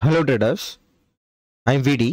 hello traders I'm V D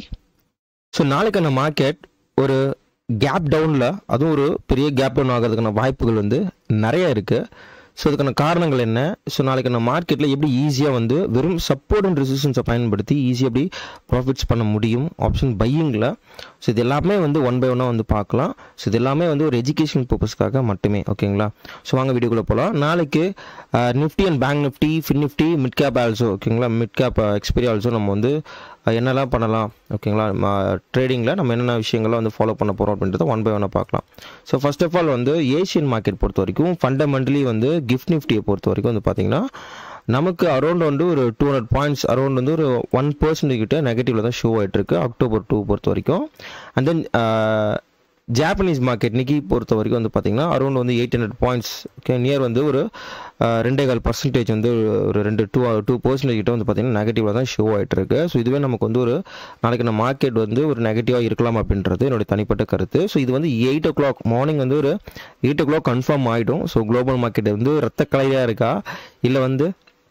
so நாளைக்கான market ஒரு gap டவுனில் அதுவும் ஒரு பெரிய கேப் டவுன் ஆகிறதுக்கான வாய்ப்புகள் வந்து நிறைய இருக்குது ஸோ அதுக்கான காரணங்கள் என்ன ஸோ நாளைக்கான மார்க்கெட்டில் எப்படி ஈஸியாக வந்து வெறும் சப்போர்ட் அண்ட் ரெசிஸ்டன்ஸை பயன்படுத்தி ஈஸியாக எப்படி ப்ராஃபிட்ஸ் பண்ண முடியும் ஆப்ஷன் பையிங்கில் ஸோ இது எல்லாமே வந்து ஒன் பை ஒன்னாக வந்து பார்க்கலாம் ஸோ இது எல்லாமே வந்து ஒரு எஜுகேஷன் பர்பஸ்க்காக மட்டுமே ஓகேங்களா ஸோ வாங்க வீடியோக்குள்ளே போகலாம் நாளைக்கு Nifty and bank Nifty Fin Nifty mid cap also ஓகேங்களா மிட் கேப் எக்ஸ்பீரி ஆல்சோ நம்ம வந்து அஹ், என்னெல்லாம் பண்ணலாம் ஓகேங்களா ட்ரேடிங்கில் நம்ம என்னென்ன விஷயங்கள்லாம் வந்து ஃபாலோ பண்ண போகிறோம் அப்படின்றத ஒன் பை ஒன்னாக பார்க்கலாம் ஸோ ஃபர்ஸ்ட் ஆஃப் ஆல் வந்து ஏஷியன் மார்க்கெட் பொறுத்த வரைக்கும் ஃபண்டமெண்டலி வந்து கிஃப்ட் நிஃப்டியை பொறுத்த வரைக்கும் வந்து பார்த்தீங்கன்னா நமக்கு அரௌண்ட் வந்து ஒரு டூ ஹண்ட்ரட் பாயிண்ட்ஸ் அரௌண்ட் வந்து ஒரு ஒன் பர்சன்ட் கிட்ட நெகட்டிவ்ல தான் ஷோ ஆகிட்டு இருக்கு அக்டோபர் டூ பொறுத்த வரைக்கும் and then Japanese market Nikkei பொறுத்த வரைக்கும் வந்து பார்த்தீங்கன்னா அரௌண்ட் வந்து eight hundred points okay near வந்து ஒரு அஹ், ரெண்டே கால் பர்சன்டேஜ் வந்து ஒரு ரெண்டு டூ டூ பர்சன்டேஜ் கிட்ட வந்து பார்த்தீங்கன்னா நெகட்டிவ்ல தான் ஷோ ஆகிட்டு இருக்கு ஸோ இதுவே நமக்கு வந்து ஒரு நாளைக்கு நம்ம மார்க்கெட் வந்து ஒரு நெகட்டிவாக இருக்கலாம் அப்படின்றது என்னுடைய தனிப்பட்ட கருத்து ஸோ இது வந்து எயிட் ஓ கிளாக் மார்னிங் வந்து ஒரு எயிட் ஓ கிளாக் கன்ஃபார்ம் ஆகிடும் ஸோ குளோபல் மார்க்கெட் வந்து ரத்த கலையாக இருக்கா இல்லை வந்து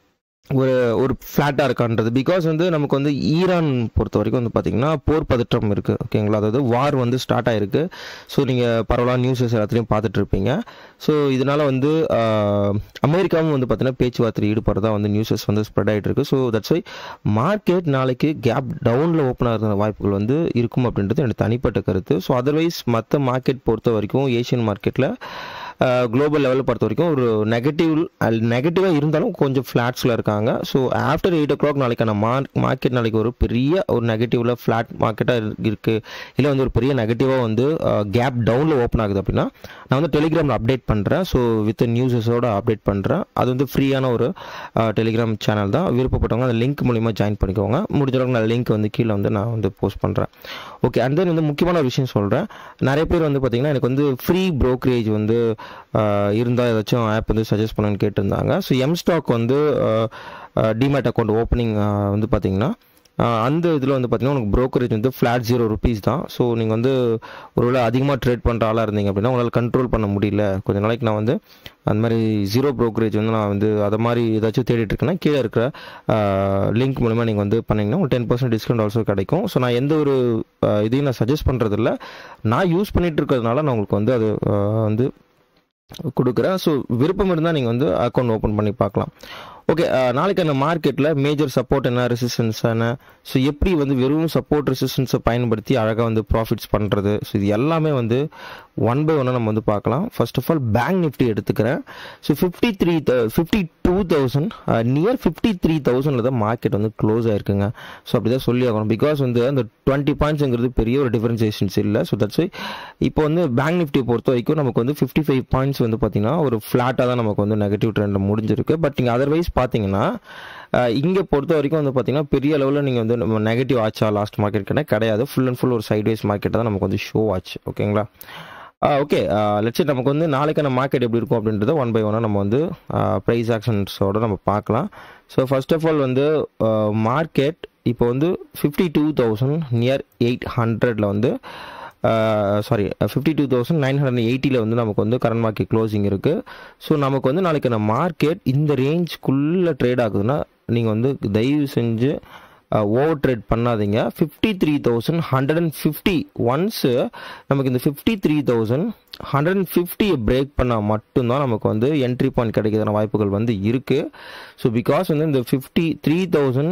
ஒரு ஒரு ஃப்ளாட்டாக இருக்கான்றது பிகாஸ் வந்து நமக்கு வந்து ஈரான் பொறுத்த வரைக்கும் வந்து பார்த்தீங்கன்னா போர் பதற்றம் இருக்குது ஓகேங்களா அதாவது வார் வந்து ஸ்டார்ட் ஆயிருக்கு ஸோ நீங்கள் பரவலாக நியூஸஸ் எல்லாத்துலேயும் பார்த்துட்டு இருப்பீங்க ஸோ இதனால் வந்து ஆஹ், அமெரிக்காவும் வந்து பார்த்தீங்கன்னா பேச்சுவார்த்தை ஈடுபடுறதா வந்து நியூஸஸ் வந்து ஸ்ப்ரெட் ஆகிட்டு இருக்கு ஸோ தட்ஸ் வை மார்க்கெட் நாளைக்கு கேப் டவுனில் ஓப்பன் ஆகிற வாய்ப்புகள் வந்து இருக்கும் அப்படின்றது எனக்கு தனிப்பட்ட கருத்து ஸோ அதர்வைஸ் மற்ற மார்க்கெட் பொறுத்த வரைக்கும் ஏஷியன் மார்க்கெட்டில் குளோபல் லெவலில் பொறுத்த வரைக்கும் ஒரு நெகட்டிவ் நெகட்டிவாக இருந்தாலும் கொஞ்சம் ஃப்ளாட்ஸில் இருக்காங்க so after eight o'clock நாளைக்கான மார்க் மார்க்கெட் நாளைக்கு ஒரு பெரிய ஒரு நெகட்டிவில் ஃப்ளாட் மார்க்கெட்டாக இருக்குது இல்லை வந்து ஒரு பெரிய நெகட்டிவாக வந்து கேப் டவுனில் ஓப்பன் ஆகுது அப்படின்னா நான் வந்து டெலிகிராமில் அப்டேட் பண்ணுறேன் ஸோ வித் நியூஸஸோட அப்டேட் பண்ணுறேன் அது வந்து ஃப்ரீயான ஒரு டெலிகிராம் சேனல் தான் விருப்பப்பட்டவங்க அந்த லிங்க் மூலிமா ஜாயின் பண்ணிக்கோங்க முடிஞ்ச அளவுக்கு நான் லிங்க் வந்து கீழே வந்து நான் வந்து போஸ்ட் பண்ணுறேன் ஓகே அண்ட் தென் வந்து முக்கியமான ஒரு விஷயம் சொல்கிறேன் நிறைய பேர் வந்து பார்த்தீங்கன்னா எனக்கு வந்து ஃப்ரீ brokerage வந்து இருந்தால் ஏதாச்சும் ஆப் வந்து சஜஸ்ட் பண்ணுன்னு கேட்டிருந்தாங்க ஸோ எம் ஸ்டாக் வந்து டிமேட் அக்கௌண்ட் ஓப்பனிங் வந்து பார்த்தீங்கன்னா ஆஹ் அந்த இதில் வந்து பார்த்தீங்கன்னா உனக்கு brokerage வந்து ஃப்ளாட் ஜீரோ ருபீஸ் தான் ஸோ நீங்கள் வந்து ஒருவேளை அதிகமாக ட்ரேட் பண்ணுற ஆளாக இருந்தீங்க அப்படின்னா உங்களால் கண்ட்ரோல் பண்ண முடியல கொஞ்ச நாளைக்கு நான் வந்து அந்த மாதிரி ஜீரோ brokerage வந்து நான் வந்து அதை மாதிரி ஏதாச்சும் தேடிட்டு இருக்கேன்னா கீழே இருக்கிற லிங்க் மூலமா நீங்கள் வந்து பண்ணீங்கன்னா ஒரு டென் பர்சன்ட் டிஸ்கவுண்ட் ஆல்சோ கிடைக்கும் ஸோ நான் எந்த ஒரு ஆஹ் இதையும் நான் சஜஸ்ட் பண்ணுறதில்ல நான் யூஸ் பண்ணிட்டு இருக்கிறதுனால நான் உங்களுக்கு வந்து அது ஆஹ் வந்து கொடுக்குறேன் ஸோ விருப்பம் இருந்தால் நீங்கள் வந்து அக்கௌண்ட் ஓப்பன் பண்ணி பார்க்கலாம் ஓகே நாளைக்கு அந்த மார்க்கெட்டில் மேஜர் சப்போர்ட் என்ன ரெசிஸ்டன்ஸ் என்ன ஸோ எப்படி வந்து வெறும் சப்போர்ட் ரெசிஸ்டன்ஸை பயன்படுத்தி அழகாக வந்து ப்ராஃபிட்ஸ் பண்ணுறது ஸோ இது எல்லாமே வந்து ஒன் பை ஒன்னாக நம்ம வந்து பார்க்கலாம் first of all bank Nifty எடுத்துக்கிறேன் so fifty three fifty two thousand near fifty three தௌசண்டில் தான் மார்க்கெட் வந்து க்ளோஸ் ஆயிருக்குங்க ஸோ அப்படி தான் சொல்லி ஆகணும் பிகாஸ் வந்து அந்த டுவெண்ட்டி பாயிண்ட்ஸுங்கிறது பெரிய ஒரு டிஃபரன்சியேஷன்ஸ் இல்லை ஸோ தட்ஸ் இப்போ வந்து பேங்க் நிஃப்டி பொறுத்த வரைக்கும் நமக்கு வந்து ஃபிஃப்டி ஃபைவ் பாயிண்ட்ஸ் வந்து பார்த்தீங்கன்னா ஒரு ஃப்ளாட்டாக தான் நமக்கு வந்து நெகட்டிவ் ட்ரெண்ட் முடிஞ்சிருக்கு பட் நீங்கள் அதர்வைஸ் பார்த்தீங்கன்னா இங்கே பொறுத்த வரைக்கும் வந்து பார்த்தீங்கன்னா பெரிய அளவில் நீங்கள் வந்து நம்ம நெகட்டிவ் ஆச்சா லாஸ்ட் மார்க்கெட் கிட்ட கிடையாது ஃபுல் அண்ட் ஃபுல் ஒரு சைட்வைஸ் மார்க்கெட் தான் நமக்கு வந்து ஷோ ஆச்சு ஓகேங்களா ஓகே லட்சம் நமக்கு வந்து நாளைக்கான மார்க்கெட் எப்படி இருக்கும் அப்படின்றத ஒன் பை ஒன்னாக நம்ம வந்து ப்ரைஸ் ஆக்ஷன்ஸோட நம்ம பார்க்கலாம் ஸோ ஃபர்ஸ்ட் ஆஃப் ஆல் வந்து மார்க்கெட் இப்போ வந்து fifty two thousand near eight ஹண்ட்ரடில் வந்து sorry fifty two thousand nine hundred எயிட்டியில் வந்து நமக்கு வந்து கரண்ட் மார்க்கெட் க்ளோசிங் இருக்குது ஸோ நமக்கு வந்து நாளைக்கு அந்த மார்க்கெட் இந்த ரேஞ்ச்குள்ளே ட்ரேட் ஆகுதுன்னா நீங்கள் வந்து தயவு செஞ்சு ஓவர் ட்ரேட் பண்ணாதீங்க fifty three thousand hundred and fifty once நமக்கு இந்த fifty three thousand hundred and ஃபிஃப்டியை பிரேக் பண்ணால் மட்டும்தான் நமக்கு வந்து என்ட்ரி பாயிண்ட் கிடைக்கிறதான வாய்ப்புகள் வந்து இருக்குது ஸோ பிகாஸ் வந்து இந்த ஃபிஃப்டி த்ரீ தௌசண்ட்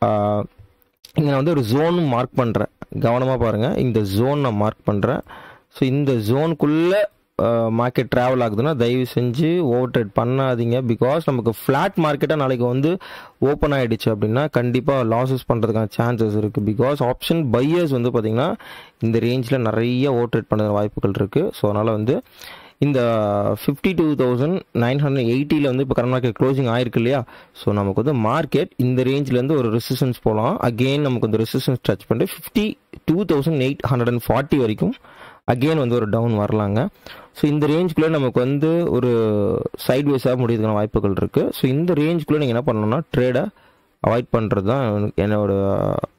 இங்கே நான் வந்து ஒரு ஜோனும் மார்க் பண்ணுறேன் கவனமாக பாருங்கள் இந்த ஜோன் நான் மார்க் பண்ணுறேன் ஸோ இந்த ஜோனுக்குள்ளே மார்க்கெட் ட்ராவல் ஆகுதுன்னா தயவு செஞ்சு ஓவர் ட்ரேட் பண்ணாதீங்க பிகாஸ் நமக்கு ஃப்ளாட் மார்க்கெட்டாக நாளைக்கு வந்து ஓப்பன் ஆகிடுச்சு அப்படின்னா கண்டிப்பாக லாஸஸ் பண்ணுறதுக்கான சான்சஸ் இருக்குது பிகாஸ் ஆப்ஷன் பையர்ஸ் வந்து பார்த்திங்கன்னா இந்த ரேஞ்சில் நிறைய ஓவர் ட்ரேட் பண்ணுற வாய்ப்புகள் இருக்குது ஸோ அதனால் வந்து இந்த fifty two thousand nine hundred எயிட்டியில் வந்து இப்போ கரண்ட் மார்க்கெட் க்ளோசிங் ஆயிருக்கு இல்லையா ஸோ நமக்கு வந்து மார்க்கெட் இந்த ரேஞ்சிலேருந்து ஒரு ரெசிஸ்டன்ஸ் போகலாம் அகெயின் நமக்கு வந்து ரெசிஸ்டன்ஸ் டச் பண்ணிட்டு fifty two thousand eight hundred and forty வரைக்கும் அகெயின் வந்து ஒரு டவுன் வரலாங்க ஸோ இந்த ரேஞ்சுக்குள்ளே நமக்கு வந்து ஒரு சைட் வைஸாக முடியறதுக்கான வாய்ப்புகள் இருக்குது ஸோ இந்த ரேஞ்சுக்குள்ளே நீங்கள் என்ன பண்ணணும்னா ட்ரேடை அவாய்ட் பண்ணுறது தான் எனக்கு- என்னோட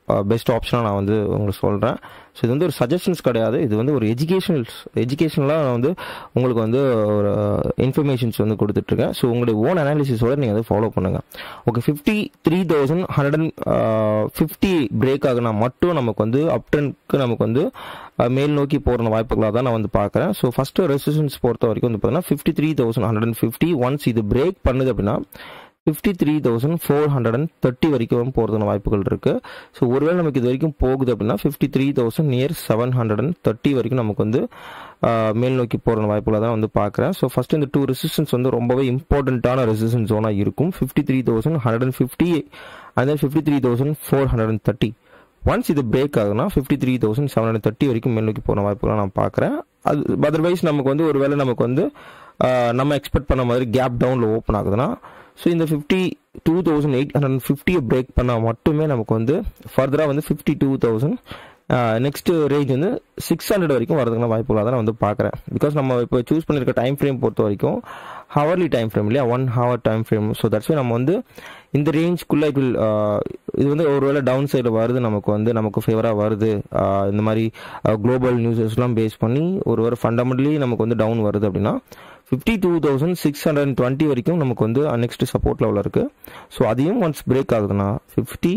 பெஸ்ட் ஆப்ஷனாக நான் வந்து உங்களுக்கு சொல்கிறேன் ஸோ இது வந்து ஒரு சஜஷன்ஸ் கிடையாது இது வந்து ஒரு எஜுகேஷனல் எஜுகேஷனலாக நான் வந்து உங்களுக்கு வந்து ஒரு இன்ஃபர்மேஷன்ஸ் வந்து கொடுத்துட்ருக்கேன் ஸோ உங்களுடைய ஓன் அனாலிசிஸோட நீங்கள் வந்து ஃபாலோ பண்ணுங்கள் okay fifty three thousand hundred and fifty break ஆகுனா மட்டும் நமக்கு வந்து அப் ட்ரெண்ட்க்கு நமக்கு வந்து மேல் நோக்கி போகிற வாய்ப்புகளாக தான் நான் வந்து பார்க்குறேன் ஸோ ஃபஸ்ட்டு ரெசிஸ்டன்ஸ் பொறுத்த வரைக்கும் வந்து பார்த்தீங்கன்னா fifty three thousand hundred and fifty once இது பிரேக் பண்ணுது அப்படின்னா fifty three thousand four hundred and thirty வரைக்கும் போகிறதுன வாய்ப்புகள் இருக்குது ஸோ ஒருவேளை நமக்கு இது வரைக்கும் போகுது அப்படின்னா fifty three thousand near seven hundred and thirty வரைக்கும் நமக்கு வந்து மேல் நோக்கி போகிற வாய்ப்புகளை தான் வந்து பார்க்குறேன் ஸோ ஃபஸ்ட்டு இந்த டூ ரெசிஸ்டன்ஸ் வந்து ரொம்பவே இம்பார்ட்டண்ட்டான ரெசிஸ்டன்ஸ் ஜோனாக இருக்கும் fifty three thousand hundred and fifty and then fifty three thousand four hundred and thirty once இது பிரேக் ஆகுனா fifty three thousand seven hundred thirty வரைக்கும் மேல் நோக்கி போகிற வாய்ப்புகளை நான் பார்க்குறேன் அது அதர்வைஸ் நமக்கு வந்து ஒருவேளை நமக்கு வந்து நம்ம எக்ஸ்பெக்ட் பண்ண மாதிரி கேப் டவுனில் ஓப்பன் ஆகுதுன்னா ஸோ இந்த fifty two thousand eight hundred ஃபிஃப்டியை பிரேக் பண்ணால் மட்டுமே நமக்கு வந்து ஃபர்தராக வந்து fifty two thousand next range வந்து சிக்ஸ் ஹண்ட்ரட் வரைக்கும் வரதுக்கான வாய்ப்புகளாக தான் நான் வந்து பார்க்குறேன் பிகாஸ் நம்ம இப்போ சூஸ் பண்ணியிருக்க டைம் ஃப்ரேம் பொறுத்த வரைக்கும் ஹவர்லி டைம் ஃப்ரேம் இல்லையா one hour time frame so that's why நம்ம வந்து இந்த ரேஞ்ச்குள்ளே இட் வில் இது வந்து ஒருவேளை டவுன் சைடில் வருது நமக்கு வந்து நமக்கு ஃபேவராக வருது இந்த மாதிரி குளோபல் நியூஸஸ்லாம் பேஸ் பண்ணி ஒரு ஒரு ஃபண்டமெண்டலி நமக்கு வந்து டவுன் வருது அப்படின்னா fifty two thousand six hundred and twenty வரைக்கும் நமக்கு வந்து நெக்ஸ்ட் சப்போர்ட் லெவலில் இருக்குது ஸோ அதையும் ஒன்ஸ் பிரேக் ஆகுதுன்னா ஃபிஃப்டி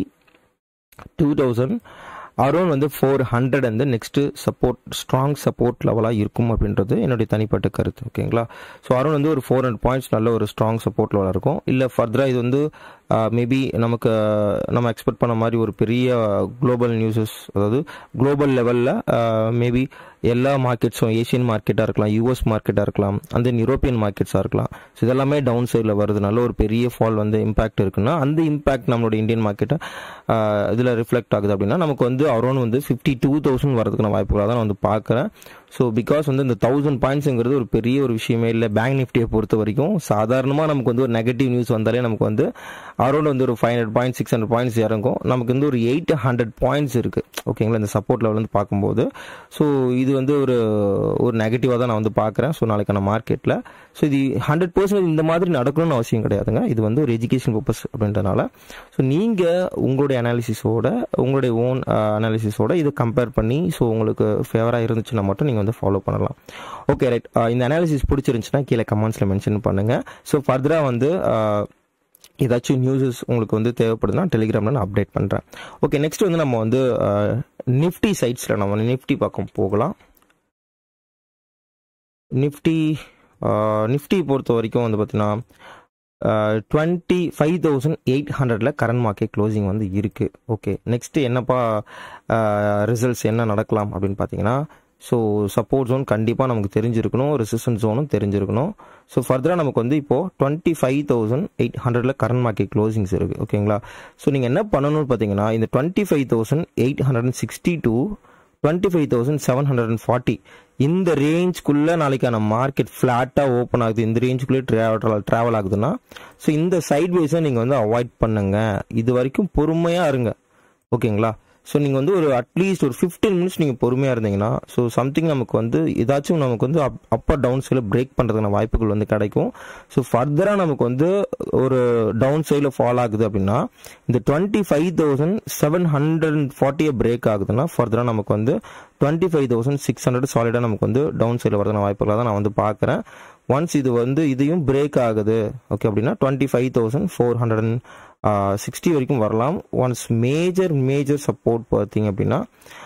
டூ தௌசண்ட் அரௌண்ட் வந்து ஃபோர் ஹண்ட்ரட் வந்து நெக்ஸ்ட்டு சப்போர்ட் ஸ்ட்ராங் சப்போர்ட் லெவலாக இருக்கும் அப்படின்றது என்னுடைய தனிப்பட்ட கருத்து ஓகேங்களா ஸோ அரௌண்ட் வந்து ஒரு ஃபோர் ஹண்ட்ரட் பாயிண்ட்ஸ் நல்ல ஒரு ஸ்ட்ராங் சப்போர்ட் லெவலாக இருக்கும் இல்லை ஃபர்தராக இது வந்து மேபி நமக்கு நம்ம எக்ஸ்பெக்ட் பண்ண மாதிரி ஒரு பெரிய குளோபல் நியூஸஸ் அதாவது குளோபல் லெவலில் மேபி எல்லா மார்க்கெட்ஸும் ஏஷியன் மார்க்கெட்டாக இருக்கலாம் யூஎஸ் மார்க்கெட்டாக இருக்கலாம் அந்த தென் யூரோப்பியன் மார்க்கெட்ஸாக இருக்கலாம் ஸோ இதெல்லாமே டவுன் சைடில் வருது நல்ல ஒரு பெரிய ஃபால் வந்து இம்பாக்ட் இருக்குன்னா அந்த இம்பாக்ட் நம்மளோட இந்தியன் மார்க்கெட்டை இதில் ரிஃப்ளெக்ட் ஆகுது அப்படின்னா நமக்கு வந்து அரௌண்ட் வந்து ஃபிஃப்டி டூ தௌசண்ட் வரதுக்கான வாய்ப்புகளாக தான் நான் வந்து பார்க்குறேன் ஸோ பிகாஸ் வந்து இந்த தௌசண்ட் பாயிண்ட்ஸுங்கிறது ஒரு பெரிய ஒரு விஷயமே இல்லை பேங்க் நிஃப்டியை பொறுத்த வரைக்கும் சாதாரணமாக நமக்கு வந்து ஒரு நெகட்டிவ் நியூஸ் வந்தாலே நமக்கு வந்து அரௌண்ட் வந்து ஒரு five hundred point six hundred points இறங்கும் நமக்கு வந்து ஒரு எயிட் ஹண்ட்ரட் பாயிண்ட்ஸ் இருக்குது ஓகேங்களா இந்த சப்போர்ட் லெவல் வந்து பார்க்கும்போது ஸோ இது வந்து ஒரு ஒரு நெகட்டிவாக தான் நான் வந்து பார்க்குறேன் ஸோ நாளைக்கான மார்க்கெட்டில் ஸோ இது ஹண்ட்ரட் பர்சன்ட் இந்த மாதிரி நடக்கணும்னு அவசியம் கிடையாதுங்க இது வந்து ஒரு எஜுகேஷன் பர்பஸ் அப்படின்றனால ஸோ நீங்கள் உங்களுடைய அனாலிசிஸோட உங்களுடைய ஓன் அனாலிசிஸோட இதை கம்பேர் பண்ணி ஸோ உங்களுக்கு ஃபேவராக இருந்துச்சுன்னா மட்டும் நீங்கள் வந்து ஃபாலோ பண்ணலாம் ஓகே ரைட் இந்த அனாலிசிஸ் பிடிச்சிருந்துச்சுன்னா கீழே கமெண்ட்ஸில் மென்ஷன் பண்ணுங்கள் ஸோ ஃபர்தராக வந்து ஏதாச்சும் நியூஸஸ் உங்களுக்கு வந்து தேவைப்படுதுன்னா டெலிகிராமில் நான் அப்டேட் பண்ணுறேன் ஓகே நெக்ஸ்ட் வந்து நம்ம வந்து நிஃப்டி சைட்ஸில் நம்ம நிஃப்டி பக்கம் போகலாம் நிஃப்டி நிஃப்டி பொறுத்த வரைக்கும் வந்து பார்த்தீங்கன்னா டுவெண்ட்டி ஃபைவ் தௌசண்ட் எயிட் ஹண்ட்ரடில் கரண்ட் மார்க்கெட் க்ளோசிங் வந்து இருக்குது ஓகே நெக்ஸ்ட்டு என்னப்பா ரிசல்ட்ஸ் என்ன நடக்கலாம் அப்படின்னு பார்த்தீங்கன்னா ஸோ சப்போர்ட் ஜோன் கண்டிப்பாக நமக்கு தெரிஞ்சிருக்கணும் ரெசிஸ்டன்ஸ் ஜோனும் தெரிஞ்சிருக்கணும் ஸோ ஃபர்தராக நமக்கு வந்து இப்போது டுவெண்ட்டி ஃபைவ் தௌசண்ட் எயிட் ஹண்ட்ரடில் கரண்ட் மார்க்கெட் க்ளோசிங்ஸ் இருக்குது ஓகேங்களா ஸோ நீங்கள் என்ன பண்ணணும்னு பார்த்தீங்கன்னா இந்த twenty five thousand eight hundred and sixty to twenty five thousand seven hundred and forty இந்த ரேஞ்ச்குள்ளே நாளைக்கான மார்க்கெட் ஃப்ளாட்டாக ஓப்பன் ஆகுது இந்த ரேஞ்சுக்குள்ளே ட்ராவல் ட்ராவல் ஆகுதுன்னா ஸோ இந்த சைட் வேஸை நீங்கள் வந்து அவாய்ட் பண்ணுங்க இது வரைக்கும் பொறுமையாக இருங்க ஓகேங்களா ஸோ நீங்கள் வந்து ஒரு அட்லீஸ்ட் ஒரு ஃபிஃப்டீன் மினிட்ஸ் நீங்கள் பொறுமையாக இருந்தீங்கன்னா ஸோ சம்திங் நமக்கு வந்து ஏதாச்சும் நமக்கு வந்து அப் அப்பர் டவுன் சைடில் பிரேக் பண்ணுறதுக்கான வாய்ப்புகள் வந்து கிடைக்கும் ஸோ ஃபர்தராக நமக்கு வந்து ஒரு டவுன் சைடில் ஃபால் ஆகுது அப்படின்னா இந்த twenty five thousand seven hundred and ஃபார்ட்டியை பிரேக் ஆகுதுன்னா ஃபர்தராக நமக்கு வந்து twenty five thousand six hundred சாலிடாக நமக்கு வந்து டவுன் சைடில் வரதுக்கான வாய்ப்புகளை தான் நான் வந்து பார்க்குறேன் ஒன்ஸ் இது வந்து இதையும் பிரேக் ஆகுது ஓகே அப்படின்னா twenty five thousand four hundred and sixty வரைக்கும் வரலாம் ஒன்ஸ் மேஜர் மேஜர் சப்போர்ட் பார்த்தீங்க அப்படின்னா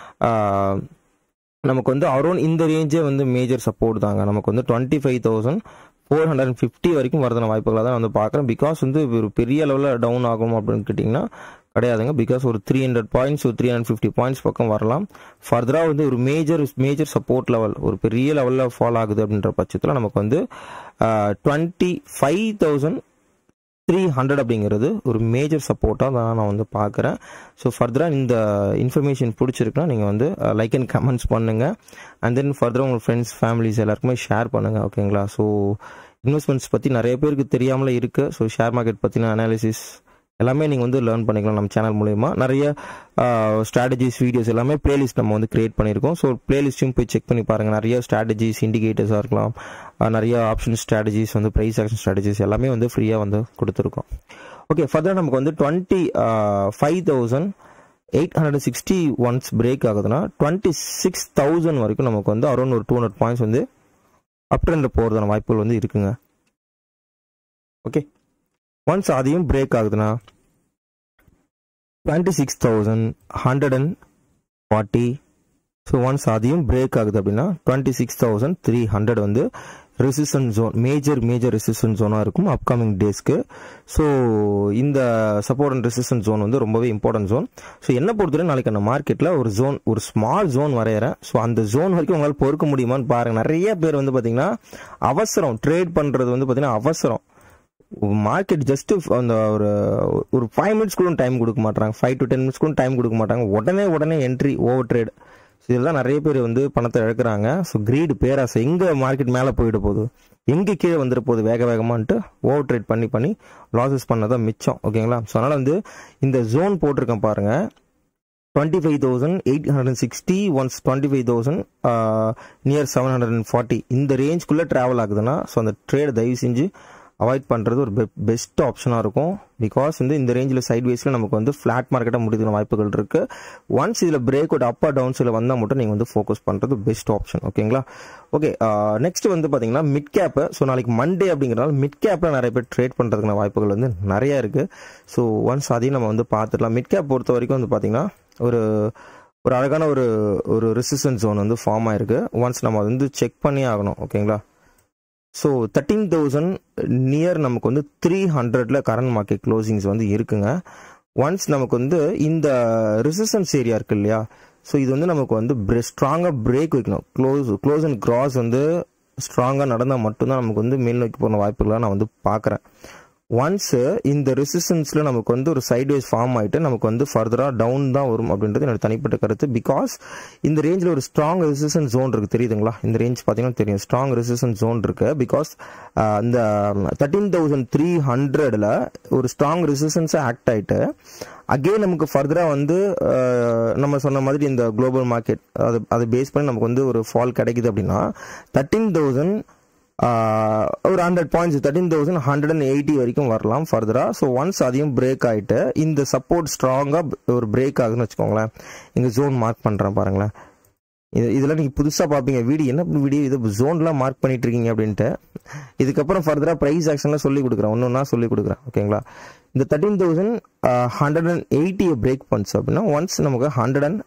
நமக்கு வந்து அரௌண்ட் இந்த ரேஞ்சே வந்து மேஜர் சப்போர்ட் தாங்க நமக்கு வந்து twenty five thousand four hundred and fifty வரைக்கும் வரதான வாய்ப்புகளை தான் வந்து பார்க்குறேன் பிகாஸ் வந்து ஒரு பெரிய லெவலில் டவுன் ஆகும் அப்படின்னு கேட்டிங்கன்னா கிடையாதுங்க பிகாஸ் ஒரு த்ரீ ஹண்ட்ரட் பாயிண்ட்ஸ் ஒரு த்ரீ ஹண்ட்ரட் ஃபிஃப்டி பாயிண்ட்ஸ் பக்கம் வரலாம் ஃபர்தராக வந்து ஒரு மேஜர் மேஜர் சப்போர்ட் லெவல் ஒரு பெரிய லெவலில் ஃபால் ஆகுது அப்படின்ற பட்சத்தில் நமக்கு வந்து twenty five thousand three hundred அப்படிங்கிறது ஒரு மேஜர் சப்போர்ட்டாக தான் நான் வந்து பார்க்குறேன் ஸோ ஃபர்தராக இந்த இன்ஃபர்மேஷன் பிடிச்சிருக்குன்னா நீங்கள் வந்து லைக் அண்ட் கமெண்ட்ஸ் பண்ணுங்கள் அண்ட் தென் ஃபர்தராக உங்கள் ஃப்ரெண்ட்ஸ் ஃபேமிலிஸ் எல்லாருக்குமே ஷேர் பண்ணுங்கள் ஓகேங்களா ஸோ இன்வெஸ்ட்மெண்ட்ஸ் பற்றி நிறைய பேருக்கு தெரியாமலே இருக்குது ஸோ ஷேர் மார்க்கெட் பற்றின அனாலிசிஸ் எல்லாமே நீங்கள் வந்து லேர்ன் பண்ணிக்கலாம் நம்ம சேனல் மூலயமா நிறைய ஸ்ட்ராட்டஜிஸ் வீடியோஸ் எல்லாமே பிளேலிஸ்ட் நம்ம வந்து கிரியேட் பண்ணியிருக்கோம் ஸோ பிளேலிஸ்ட்டையும் போய் செக் பண்ணி பாருங்கள் நிறைய ஸ்ட்ராட்டஜிஸ் இண்டிகேட்டர்ஸாக இருக்கலாம் நிறைய ஆப்ஷன் ஸ்ட்ராட்டஜிஸ் வந்து ப்ரைஸ் ஆக்ஷன் ஸ்ட்ராட்டஜிஸ் எல்லாமே வந்து ஃப்ரீயாக வந்து கொடுத்துருக்கோம் ஓகே ஃபர்தர் நமக்கு வந்து twenty five thousand eight hundred sixty once break ஆகுதுன்னா டுவெண்ட்டி சிக்ஸ் தௌசண்ட் வரைக்கும் நமக்கு வந்து அரௌண்ட் ஒரு டூ ஹண்ட்ரட் பாயிண்ட்ஸ் வந்து அப் ட்ரெண்டில் போகிறதான வாய்ப்புகள் வந்து இருக்குங்க ஓகே ஒன்ஸ் அதையும் பிரேக் ஆகுதுன்னா twenty six thousand hundred and forty so once அதையும் பிரேக் ஆகுது அப்படின்னா twenty six thousand three hundred வந்து resistance zone major major resistance ஜோனாக இருக்கும் அப்கமிங் டேஸ்க்கு ஸோ இந்த சப்போர்ட் அண்ட் ரெசிஸ்டன் ஜோன் வந்து ரொம்பவே இம்பார்ட்டன்ட் ஜோன் ஸோ என்ன பொறுத்தவரை நாளைக்கு அந்த மார்க்கெட்டில் ஒரு ஜோன் ஒரு ஸ்மால் ஜோன் வரைகிறேன் ஸோ அந்த ஜோன் வரைக்கும் உங்களால் பொறுக்க முடியுமான்னு பாருங்கள் நிறைய பேர் வந்து பார்த்தீங்கன்னா அவசரம் ட்ரேட் பண்ணுறது வந்து பார்த்தீங்கன்னா அவசரம் மார்க்கெட் ஜஸ்ட் அந்த ஒரு ஒரு ஃபைவ் மினிட்ஸ் கூட டைம் கொடுக்க மாட்டாங்க ஃபைவ் டு டென் மினிட்ஸ் கூட டைம் கொடுக்க மாட்டாங்க உடனே உடனே என்ட்ரி ஓவர் ட்ரேட் ஸோ இதெல்லாம் நிறைய பேர் வந்து பணத்தை இழக்கிறாங்க ஸோ கிரீடு பேராசை எங்கே மார்க்கெட் மேலே போயிட போகுது எங்கே கீழே வந்துட போகுது வேக வேகமான்ட்டு ஓவர் ட்ரேட் பண்ணி பண்ணி லாசஸ் பண்ணதான் மிச்சம் ஓகேங்களா ஸோ அதனால் வந்து இந்த ஜோன் போட்டிருக்கேன் பாருங்கள் twenty five thousand eight hundred sixty once twenty five thousand near seven hundred and forty இந்த ரேஞ்ச்குள்ளே ட்ராவல் ஆகுதுன்னா ஸோ அந்த ட்ரேட் தயவு செஞ்சு அவாய்ட் பண்ணுறது ஒரு பெ பெஸ்ட் ஆப்ஷனாக இருக்கும் பிகாஸ் வந்து இந்த ரேஞ்சில் சைட் வேஸில் நமக்கு வந்து ஃப்ளாட் மார்க்கெட்டாக முடிக்கிற வாய்ப்புகள் இருக்குது ஒன்ஸ் இதில் பிரேக் அவுட் அப் டவுன்ஸில் வந்தால் மட்டும் நீங்கள் வந்து ஃபோக்கஸ் பண்ணுறது பெஸ்ட் ஆப்ஷன் ஓகேங்களா ஓகே நெக்ஸ்ட் வந்து பார்த்தீங்கன்னா மிட் கேப்பு ஸோ நாளைக்கு மண்டே அப்படிங்கிறனால மிட் கேப்பில் நிறைய பேர் ட்ரேட் பண்ணுறதுக்கான வாய்ப்புகள் வந்து நிறையா இருக்குது ஸோ ஒன்ஸ் அதையும் நம்ம வந்து பார்த்துடலாம் மிட் கேப் பொறுத்த வரைக்கும் வந்து பார்த்தீங்கன்னா ஒரு ஒரு அழகான ஒரு ஒரு ரெசிஸ்டன்ஸ் ஜோன் வந்து ஃபார்ம் ஆயிருக்கு ஒன்ஸ் நம்ம வந்து செக் பண்ணி ஆகணும் ஓகேங்களா ஸோ தேர்ட்டீன் தௌசண்ட் நியர் நமக்கு வந்து த்ரீ ஹண்ட்ரட்ல கரண்ட் மார்க்கெட் க்ளோசிங்ஸ் வந்து இருக்குங்க ஒன்ஸ் நமக்கு வந்து இந்த ரெசிஸ்டன்ஸ் ஏரியா இருக்கு இல்லையா ஸோ இது வந்து நமக்கு வந்து ஸ்ட்ராங்காக பிரேக் வைக்கணும் க்ளோஸ் க்ளோஸ் அண்ட் கிராஸ் வந்து ஸ்ட்ராங்காக நடந்தால் மட்டும்தான் நமக்கு வந்து மேல் நோக்கி போன வாய்ப்புகளை நான் வந்து பார்க்குறேன் ஒன்ஸ் இந்த ரெசிஸ்டன்ஸில் நமக்கு வந்து ஒரு சைட்வேஸ் ஃபார்ம் ஆகிட்டு நமக்கு வந்து ஃபர்தராக டவுன் தான் வரும் அப்படின்றது என்னோட தனிப்பட்ட கருத்து பிகாஸ் இந்த ரேஞ்சில் ஒரு ஸ்ட்ராங் ரெசிஸ்டன்ஸ் ஜோன் இருக்குது தெரியுதுங்களா இந்த ரேஞ்ச் பார்த்தீங்கன்னா தெரியும் ஸ்ட்ராங் ரெசிஸ்டன்ஸ் ஜோன் இருக்குது பிகாஸ் இந்த தேர்ட்டீன் தௌசண்ட் த்ரீ ஹண்ட்ரடில் ஒரு ஸ்ட்ராங் ரெசிஸ்டன்ஸாக ஆக்ட் ஆகிட்டு அகெயின் நமக்கு ஃபர்தராக வந்து நம்ம சொன்ன மாதிரி இந்த குளோபல் மார்க்கெட் அது அதை பேஸ் பண்ணி நமக்கு வந்து ஒரு ஃபால் கிடைக்குது அப்படின்னா தேர்ட்டீன் தௌசண்ட் ஒரு hundred points thirteen thousand hundred and eighty வரைக்கும் வரலாம் ஃபர்தராக ஸோ ஒன்ஸ் அதையும் பிரேக் ஆகிட்டு இந்த சப்போர்ட் ஸ்ட்ராங்காக ஒரு பிரேக் ஆகுதுன்னு வச்சுக்கோங்களேன் இங்கே ஜோன் மார்க் பண்ணுறேன் பாருங்களேன் இது இதெல்லாம் நீங்கள் புதுசாக பார்ப்பீங்க வீடியோ என்ன வீடியோ இது ஜோன்லாம் மார்க் பண்ணிட்டு இருக்கீங்க அப்படின்ட்டு இதுக்கப்புறம் ஃபர்தராக ப்ரைஸ் ஆக்ஷன்லாம் சொல்லி கொடுக்குறேன் ஒன்று ஒன்றா சொல்லி கொடுக்குறேன் ஓகேங்களா இந்த தேர்ட்டீன் தௌசண்ட் ஹண்ட்ரட் அண்ட் எயிட்டியை பிரேக் பண்ணுச்சு அப்படின்னா ஒன்ஸ் நமக்கு hundred and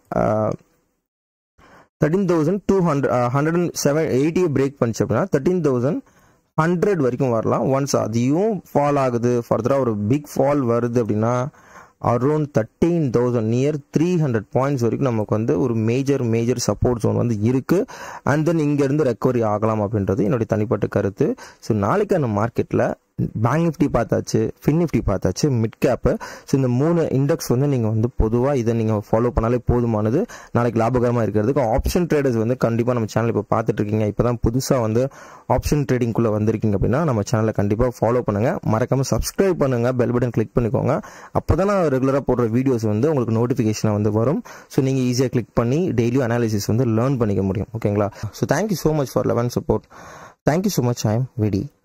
thirteen thousand two hundred hundred and seven எயிட்டியை பிரேக் பண்ணிச்சு அப்படின்னா தேர்ட்டீன் தௌசண்ட் ஹண்ட்ரட் வரைக்கும் வரலாம் ஒன்ஸ் அதையும் ஃபால் ஆகுது ஃபர்தராக ஒரு பிக் ஃபால் வருது அப்படின்னா around thirteen thousand near three hundred points வரைக்கும் நமக்கு வந்து ஒரு மேஜர் மேஜர் சப்போர்ட் ஜோன் வந்து இருக்குது அண்ட் தென் இங்கேருந்து ரெக்கவரி ஆகலாம் அப்படின்றது என்னுடைய தனிப்பட்ட கருத்து ஸோ நாளைக்கான மார்க்கெட்டில் பேங்க் நிஃப்டி பார்த்தாச்சு ஃபின் நிஃப்டி பார்த்தாச்சு மிட் கேப்பு ஸோ இந்த மூணு இண்டெக்ஸ் வந்து நீங்கள் வந்து பொதுவாக இதை நீங்கள் ஃபாலோ பண்ணாலே போதுமானது நாளைக்கு லாபகரமாக இருக்கிறதுக்கு ஆப்ஷன் ட்ரேடர்ஸ் வந்து கண்டிப்பாக நம்ம சேனல் இப்போ பார்த்துட்டு இருக்கீங்க இப்போ தான் புதுசாக வந்து ஆப்ஷன் ட்ரேடிங்குள்ளே வந்திருக்கீங்க அப்படின்னா நம்ம சேனலை கண்டிப்பாக ஃபாலோ பண்ணுங்கள் மறக்காமல் சப்ஸ்கிரைப் பண்ணுங்கள் பெல் பட்டன் கிளிக் பண்ணிக்கோங்க அப்போ தான் நான் ரெகுலராக போடுற வீடியோஸ் வந்து உங்களுக்கு நோட்டிஃபிகேஷனாக வந்து வரும் ஸோ நீங்கள் ஈஸியாக கிளிக் பண்ணி டெய்லியும் அனாலிசிஸ் வந்து லேர்ன் பண்ணிக்க முடியும் ஓகேங்களா so thank you so much for eleven support thank you so much I am விடி